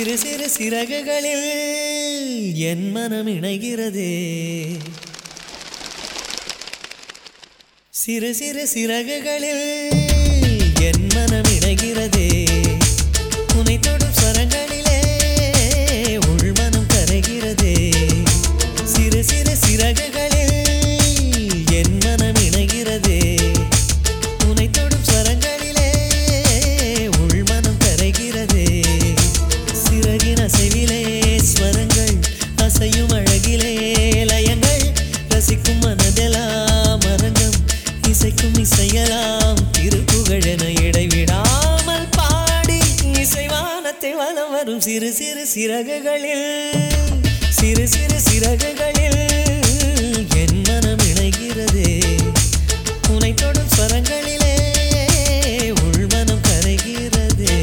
சிறு சிறு சிறகுகளில் என் மனம் இணைகிறதே சிறு சிறு சிறகுகளில் என் மனம் இணைகிறதே உனை தொடும் ஸ்வரங்களிலே உள்மனம் கரைகிறதே சிறு சிறு சிறகுகளில் என் மனம் இணைகிறதே உனை தொடும் ஸ்வரங்களிலே உள்மனம் கரைகிறதே சிறகின் அசைவிலே ஸ்வரங்கள் அசையும் அழகிலே லயங்கள் ரசிக்கும் மனதெல்லாம் அரங்கம் இசைக்கும் இசையலாம் திருப்புகழென இடைவிடாமல் பாடி இசைவானத்தை வலம் வரும் சிறு சிறு சிறகுகளில் சிறு சிறு சிறகுகளில் என் மனம் இணைகிறதே உனை தொடும் ஸ்வரங்களிலே உள்மனம் கரைகிறதே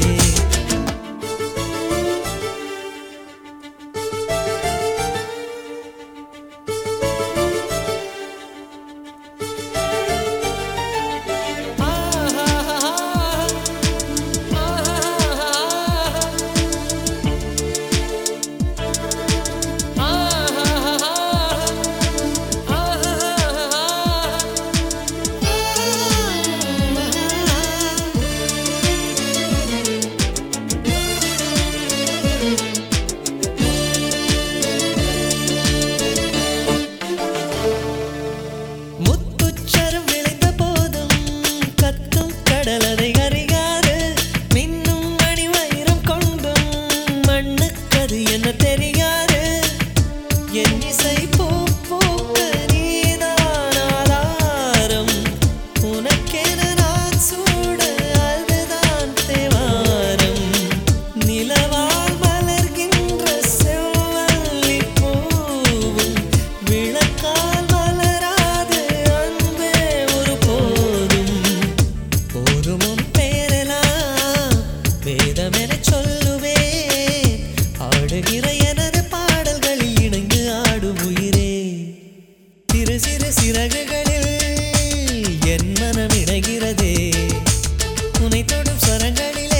முத்துச்சரம் விளைந்த போதும் கத்தும் கடலதை அறியாது மின்னும் மணி வைரம் கொண்டும் மண்ணுக்கது என்ன தெரியாது என் இசை பூ பூக்க நீதான் ஆதாரம் உனக்கென நான் சூட அதுதான் தேவாரம் நிலவால் மலர்கின்ற செவ்வல்லி பூவும் விளக்கால் மலராது அன்பே ஒரு போதும் போதும் உன் பேரெல்லாம் வேதமெனச் சொல்லுவேன் ஆடுகிற எனது பாடல்களில் இணைந்து ஆடும் உயிரே சிறு சிறு சிறகுகளில் என் மனம் இணைகிறதே உனை தொடும் ஸ்வரங்களிலே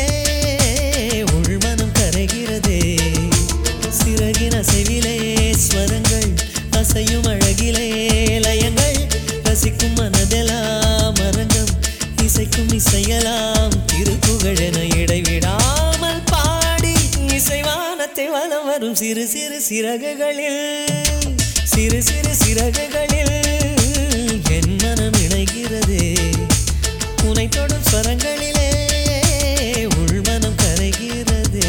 உள்மனம் கரைகிறதே சிறகின் அசைவிலே ஸ்வரங்கள் அசையும் அழகிலே லயங்கள் ரசிக்கும் மனதெல்லாம் அரங்கம் இசைக்கும் இசையலாம் திருப்புகழென இடைவிடாமல் பாடி இசைவானத்தை வலம் வரும் சிறு சிறு சிறகுகளில் சிறு சிறு சிறகுகளில் என் மனம் இணைகிறதே உனை தொடும் ஸ்வரங்களிலே உள்மனம் கரைகிறதே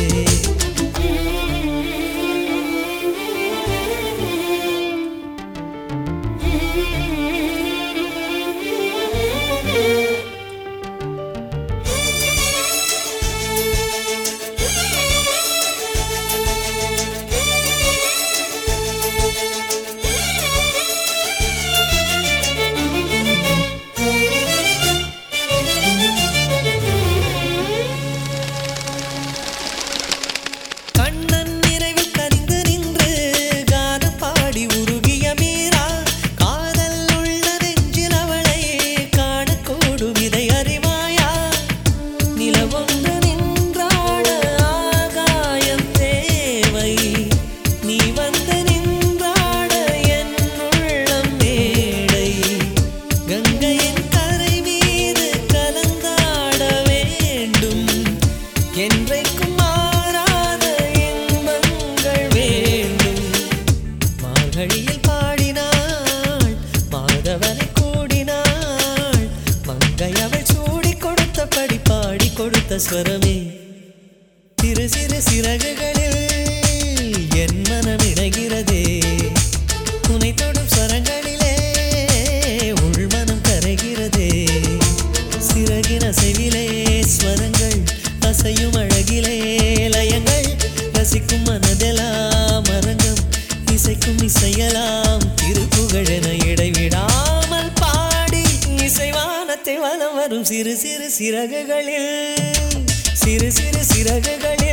கண்ணன் நிறைவில் கனிந்து நின்று கானம் பாடி உருகிய மீரா காதல் உள்ள நெஞ்சில் அவளை காணக்கூடும் இதை அறிவாயா நிலவொன்று நின்றாட ஆகாயம் தேவை நீ வந்து நின்றாட என் உள்ளம் மேடை கங்கையின் கரை மீது கலந்தாட வேண்டும் என்றைக்கும் மாறாத இன்பங்கள் வேண்டும் மார்கழியில் பாடினாள் மாதவனை கூடினாள் மங்கை அவள் சூடி கொடுத்தபடி பாடி கொடுத்த ஸ்வரமே சிறு சிறு சிறகுகளில் என் மனம் இணைகிறதே உனை தொடும் ஸ்வரங்களிலே உள்மனம் கரைகிறதே சிறகின் அசைவிலே ஸ்வரங்கள் அசையும் அழகிலே லயங்கள் ரசிக்கும் மனதெல்லாம் அரங்கம் இசைக்கும் இசையலாம் திருப்புகழென இடைவிடாமல் பாடி இசைவானத்தை வலம் வரும் சிறு சிறு சிறகுகளில் சிறு சிறு சிறகுகளில்